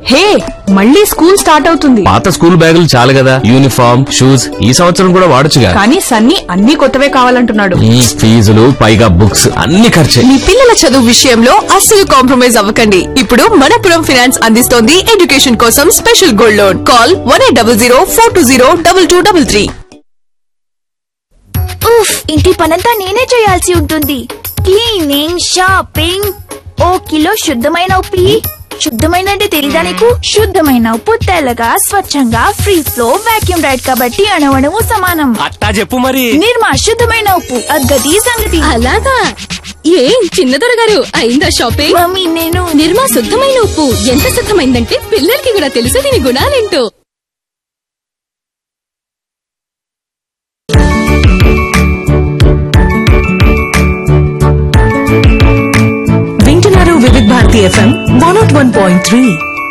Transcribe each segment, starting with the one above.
హే మళ్ళీ school start అవుతుంది పాత స్కూల్ బ్యాగులు చాలు కదా యూనిఫామ్ షూస్ ఈ సంవత్సరం కూడా వాడొచ్చుగా కానీ సన్నీ అన్ని కొత్తవే కావాలంటున్నాడు ఈ ఫీజులు పైగా బుక్స్ అన్ని ఖర్చే మీ పిల్లల చదువు విషయంలో అస్సలు కాంప్రమైజ్ అవ్వకండి ఇప్పుడు మనపురం ఫినాన్స్ అందిస్తోంది ఎడ్యుకేషన్ కోసం special gold loan call one eight double zero four two zero double two double three ఉఫ్ ఇంటి పనంతా నేనే చేయాల్సి ఉంటుంది క్లీనింగ్ షాపింగ్ ఓ కిలో శుద్ధమైన ఉప్పు ఇయ్యి. శుద్ధమైన అంటే తెలీదా నీకు శుద్ధమైన ఉప్పు తెల్లగా స్వచ్ఛంగా ఫ్రీ ఫ్లో వాక్యూమ్ రైడ్ కాబట్టి అణవణము సమానం అట్టా చెప్పు మరి నిర్మా శుద్ధమైన ఉప్పు అద్గతి సంగతి అలాగా ఏం చిన్నదొర గారు అయిందా షాపింగ్ మమ్మీ నేను నిర్మా శుద్ధమైన ఉప్పు ఎంత శుద్ధమైందంటే పిల్లలకి కూడా తెలుసు దీని గుణాలేంటో వింటున్నారు Vividh Bharati FM one nought one point three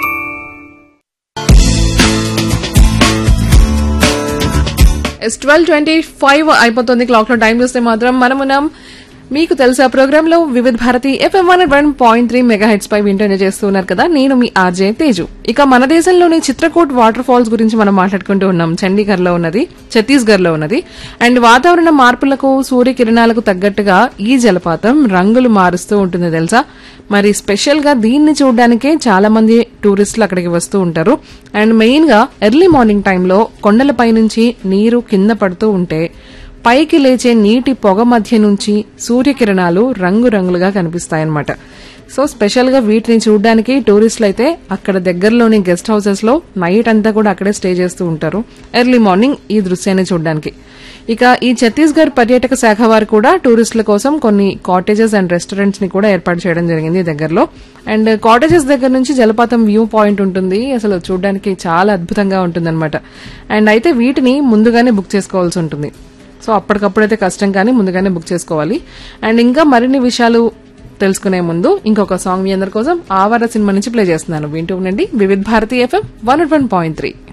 ఎస్ ట్వెల్వ్ ట్వంటీ ఫైవ్ అయిపోతుంది క్లాక్ లో టైం చూస్తే మాత్రం మనమున్నాం మీకు తెలుసా ప్రోగ్రామ్ లో Vividh Bharati FM one one point three mega hits పై వింటూనే చేస్తున్నారు కదా నేను మీ ఆర్జే తేజు ఇక మన దేశంలోని చిత్రకూట్ వాటర్ ఫాల్స్ గురించి మనం మాట్లాడుకుంటూ ఉన్నాం చండీగఢ్ లో ఉన్నది ఛత్తీస్గఢ్ లో ఉన్నది అండ్ వాతావరణ మార్పులకు సూర్యకిరణాలకు తగ్గట్టుగా ఈ జలపాతం రంగులు మారుస్తూ ఉంటుంది తెలుసా మరి స్పెషల్ గా దీన్ని చూడడానికే చాలా మంది టూరిస్టులు అక్కడికి వస్తూ ఉంటారు అండ్ మెయిన్ గా ఎర్లీ మార్నింగ్ టైంలో కొండలపై నుంచి నీరు కింద పడుతూ ఉంటే పైకి లేచే నీటి పొగ మధ్య నుంచి సూర్యకిరణాలు రంగురంగులుగా కనిపిస్తాయన్నమాట సో స్పెషల్ గా వీటిని చూడడానికి టూరిస్టులు అయితే అక్కడ దగ్గరలోని గెస్ట్ హౌసెస్ లో నైట్ అంతా కూడా అక్కడే స్టే చేస్తూ ఉంటారు ఎర్లీ మార్నింగ్ ఈ దృశ్యాన్ని చూడడానికి ఇక ఈ ఛత్తీస్గఢ్ పర్యాటక శాఖ వారు కూడా టూరిస్టుల కోసం కొన్ని కాటేజెస్ అండ్ రెస్టారెంట్స్ ని కూడా ఏర్పాటు చేయడం జరిగింది దగ్గరలో అండ్ కాటేజెస్ దగ్గర నుంచి జలపాతం వ్యూ పాయింట్ ఉంటుంది అసలు చూడడానికి చాలా అద్భుతంగా ఉంటుందన్నమాట అండ్ అయితే వీటిని ముందుగానే బుక్ చేసుకోవాల్సి ఉంటుంది సో అప్పటికప్పుడైతే కష్టం కానీ ముందుగానే బుక్ చేసుకోవాలి అండ్ ఇంకా మరిన్ని విషయాలు తెలుసుకునే ముందు ఇంకొక సాంగ్ మీ అందరి కోసం ఆవార సినిమా నుంచి ప్లే చేస్తున్నాను వింటూ ఉండండి Vividh Bharati FM one one point three